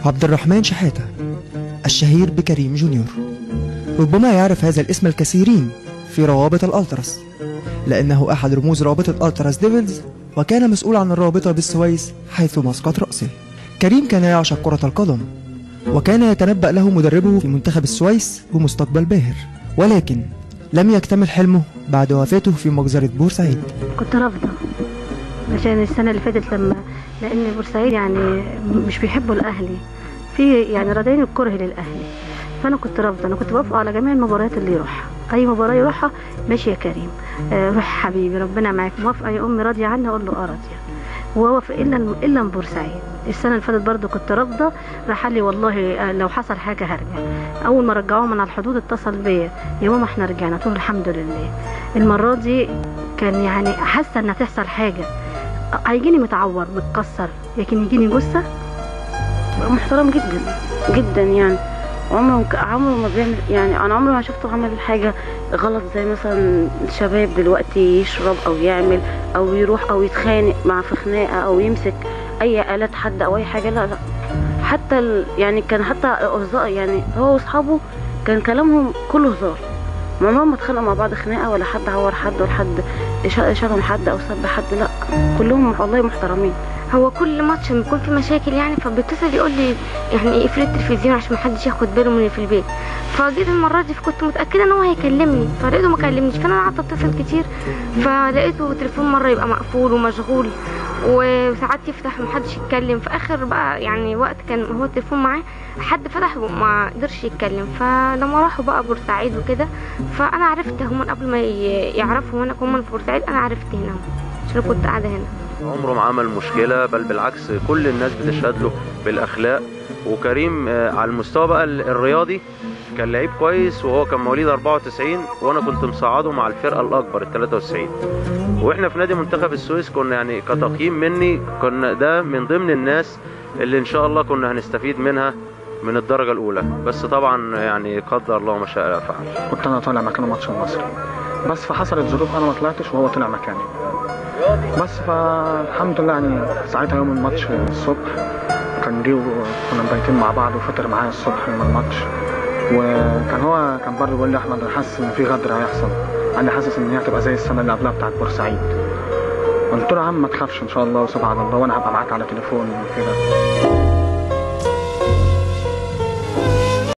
عبد الرحمن شحاتة الشهير بكريم جونيور ربما يعرف هذا الاسم الكثيرين في روابط الألتراس لأنه أحد رموز رابطة ألتراس ديفلز وكان مسؤول عن الرابطة بالسويس حيث مسقط رأسه كريم كان يعشق كرة القدم وكان يتنبأ له مدربه في منتخب السويس بمستقبل باهر ولكن لم يكتمل حلمه بعد وفاته في مجزرة بورسعيد كنت رافضة عشان السنة اللي فاتت لما لأن بورسعيد يعني مش بيحبوا الأهلي في يعني رادين الكره للأهلي فأنا كنت رافضة أنا كنت بوافق على جميع المباريات اللي يروحها أي مباراة يروحها ماشي يا كريم آه روح حبيبي ربنا معاك موافقة يا أمي راضية عني أقول له أه راضية ووافق إلا إلا من بورسعيد السنة اللي فاتت برضه كنت رافضة راح قال لي والله آه، لو حصل حاجة هرجع أول ما رجعوه من على الحدود اتصل بيا يا ماما احنا رجعنا قلت له الحمد لله المرة دي كان يعني حاسة إن هتحصل حاجة هيجيني متعور متكسر لكن يجيني جثة محترم جدا جدا يعني عمره ك- عمره ما بيعمل يعني انا عمري ما شفته عمل حاجه غلط زي مثلا الشباب دلوقتي يشرب او يعمل او يروح او يتخانق مع في خناقه او يمسك اي الات حد او اي حاجه لا لا حتى ال... يعني كان حتى هزار يعني هو واصحابه كان كلامهم كله هزار ما عمرهم ما اتخانقوا مع بعض خناقه ولا حد عور حد ولا حد ش- شتم حد او سب حد لا كلهم والله محترمين هو كل ماتش لما يكون في مشاكل يعني فبيتصل يقول لي يعني اقفل التلفزيون عشان محدش ياخد باله من اللي في البيت فجيت المره دي فكنت متاكده ان هو هيكلمني فلقيته ما كلمنيش فانا قعدت اتصل كتير فلقيته التليفون مره يبقى مقفول ومشغول وساعات يفتح ومحدش يتكلم في اخر بقى يعني وقت كان هو التليفون معاه حد فتح وما قدرش يتكلم فلما راحوا بقى بورسعيد وكده فانا عرفت هم قبل ما ي- يعرفوا وانا كمان في بورسعيد انا عرفت هنا عشان كنت قاعده هنا عمره ما عمل مشكلة بل بالعكس كل الناس بتشهد له بالأخلاق وكريم آه، على المستوى بقى ال- الرياضي كان لعيب كويس وهو كان مواليد 94 وانا كنت مصعده مع الفرقه الاكبر ال 93 واحنا في نادي منتخب السويس كنا يعني كتقييم مني كنا ده من ضمن الناس اللي ان شاء الله كنا هنستفيد منها من الدرجه الاولى بس طبعا يعني قدر الله ما شاء فعل كنت انا طالع مكانه ماتش المصري بس فحصلت ظروف انا ما طلعتش وهو طلع مكاني بس فالحمد لله يعني ساعتها يوم الماتش الصبح كان جه وكنا مبيتين مع بعض وفطر معايا الصبح يوم الماتش وكان هو كان برضه بيقول لي احمد انا حاسس ان في غدر هيحصل انا حاسس ان هي هتبقى زي السنه اللي قبلها بتاعت بورسعيد قلت له يا عم ما تخافش ان شاء الله وسيبها على الله وانا هبقى معاك على تليفون وكده